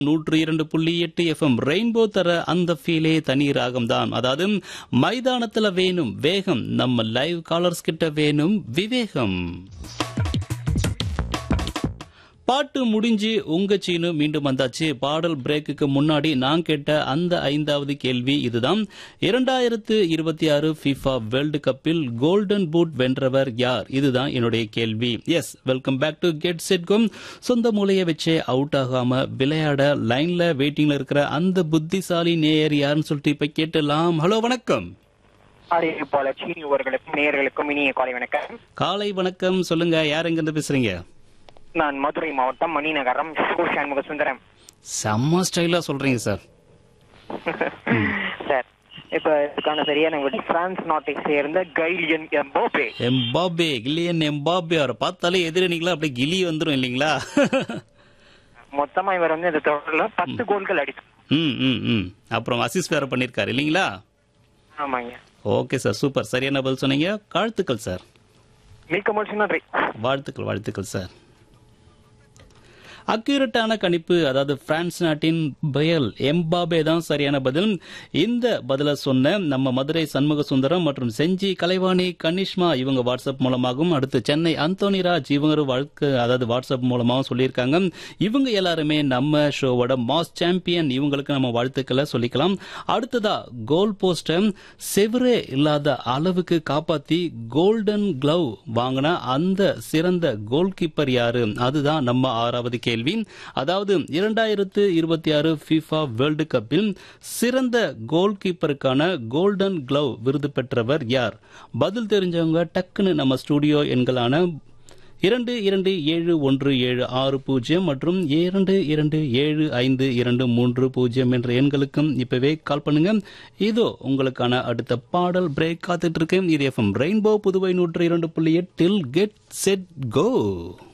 நூற்று இரண்டு புள்ளி எட்டு எஃப்எம் ரெயின்போ தர அந்த ஃபீலே தனி ராகம் தான் அதாவது மைதானத்துல வேணும் வேகம் நம்ம லைவ் காலர்ஸ் கிட்ட வேணும் விவேகம் பாட்டு முடிஞ்சு உங்க சீனு மீண்டும் வந்தாச்சு பாடல் பிரேக்குக்கு முன்னாடி நான் கேட்ட அந்த ஐந்தாவது கேள்வி இதுதான் இரண்டாயிரத்து இருபத்தி ஆறு FIFA வேர்ல்டு கப்பில் கோல்டன் பூட் வென்றவர் யார் இதுதான் என்னுடைய கேள்வி yes welcome back to get set கும் சொந்த மூலையை வச்சே அவுட் ஆகாம விளையாட லைன்ல வெயிட்டிங்ல இருக்கிற அந்த புத்திசாலி நேயர் யாருன்னு சொல்லிட்டு இப்ப கேட்டலாம் ஹலோ வணக்கம் அறிவிப்பாளர் சீனி அவர்களுக்கும் நேயர்களுக்கும் இனிய காலை வணக்கம் காலை வணக்கம் சொல்லுங்க யார் எங்க இருந்து பேசுறீங்க நான் மதுரை மாவட்டம் மணிநகரம் ஷோ சண்முக சுந்தரம் செம்ம ஸ்டைலா சொல்றீங்க சார் சார் இப்ப இதுக்கான சரியான விடை பிரான்ஸ் நாட்டை சேர்ந்த Kylian Mbappe Mbappe Kylian Mbappe அவரை பார்த்தாலே எதிரணிகளா அப்படியே கிளி வந்துரும் இல்லைங்களா மொத்தமா இவர் வந்து இந்த தொடர்ல பத்து கோல்கள் அடிச்சு ம் ம் ம் அப்புறம் அசிஸ் வேற பண்ணிருக்காரு இல்லைங்களா ஆமாங்க ஓகே சார் சூப்பர் சரியான பதில் சொன்னீங்க வாழ்த்துக்கள் சார் மிக்க மகிழ்ச்சி நன்றி வாழ்த்துக்கள் வாழ்த்துக்கள் சார் அக்யூரட்டான கணிப்பு அதாவது பிரான்ஸ் நாட்டின் பயல் எம்பாபே தான் சரியான பதில் இந்த பதில சொன்ன நம்ம மதுரை சண்முக சுந்தரம் மற்றும் செஞ்சி கலைவாணி கனிஷ்மா இவங்க வாட்ஸ்அப் மூலமாகவும் அடுத்து சென்னை அந்தோனிராஜ் இவங்க வாழ்க்கை அதாவது வாட்ஸ்அப் மூலமாகவும் சொல்லியிருக்காங்க இவங்க எல்லாருமே நம்ம ஷோவோட மாஸ் சாம்பியன் இவங்களுக்கு நம்ம வாழ்த்துக்களை சொல்லிக்கலாம் அடுத்ததா கோல் போஸ்ட செவரே இல்லாத அளவுக்கு காப்பாத்தி கோல்டன் கிளவ் வாங்கின அந்த சிறந்த கோல் கீப்பர் யாரு அதுதான் நம்ம ஆறாவது கேள்வி அதாவது இரண்டாயிரத்து இருபத்தி ஆறு FIFA வேர்ல்டு கப்பில் சிறந்த கோல் கீப்பருக்கான கோல்டன் கிளவ் விருது பெற்றவர் யார் பதில் தெரிஞ்சவங்க டக்குன்னு நம்ம ஸ்டுடியோ எண்களான இரண்டு இரண்டு ஏழு ஒன்று ஏழு ஆறு பூஜ்ஜியம் மற்றும் இரண்டு இரண்டு ஏழு ஐந்து இரண்டு மூன்று பூஜ்ஜியம் என்ற எண்களுக்கும் இப்பவே கால் பண்ணுங்க இதோ உங்களுக்கான அடுத்த பாடல் பிரேக் காத்துட்டு இருக்கு இது எஃப்எம் ரெயின்போ புதுவை நூற்று இரண்டு புள்ளி எட்டில் கெட் செட் கோ